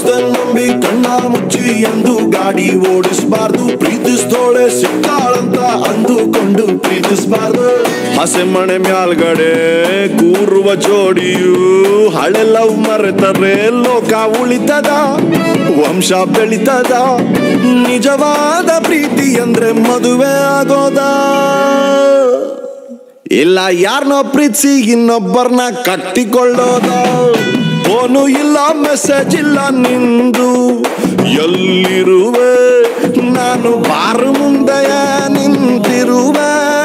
ತೋರಿಸ್ದೆ ನಂಬಿ ಕಣ್ಣ ಮುಚ್ಚಿ ಎಂದು ಗಾಡಿ ಓಡಿಸಬಾರ್ದು ಪ್ರೀತಿಸ್ತೋಳೆ ಸಿಕ್ಕಾಳಂತ ಅಂದುಕೊಂಡು ಪ್ರೀತಿಸಬಾರ್ದು ಹಸೆ ಮಣೆ ಮ್ಯಾಲ್ಗಡೆ ಕೂರುವ ಜೋಡಿಯು ಹಳೆ ಲವ್ ಮರೆತರೆ ಲೋಕ ಉಳಿತದ ವಂಶ ಬೆಳಿತದ ನಿಜವಾದ ಪ್ರೀತಿ ಅಂದ್ರೆ ಮದುವೆ ಆಗೋದ ಇಲ್ಲ ಯಾರನ್ನೋ ಪ್ರೀತಿಸಿ ಇನ್ನೊಬ್ಬರನ್ನ ಕಟ್ಟಿಕೊಳ್ಳೋದ ಫೋನು ಇಲ್ಲ ಮೆಸೇಜ್ ಇಲ್ಲ ನಿಂದು ಎಲ್ಲಿರುವೆ ನಾನು ಬಾರು ಮುಂದೆಯೇ ನಿಂತಿರುವೆ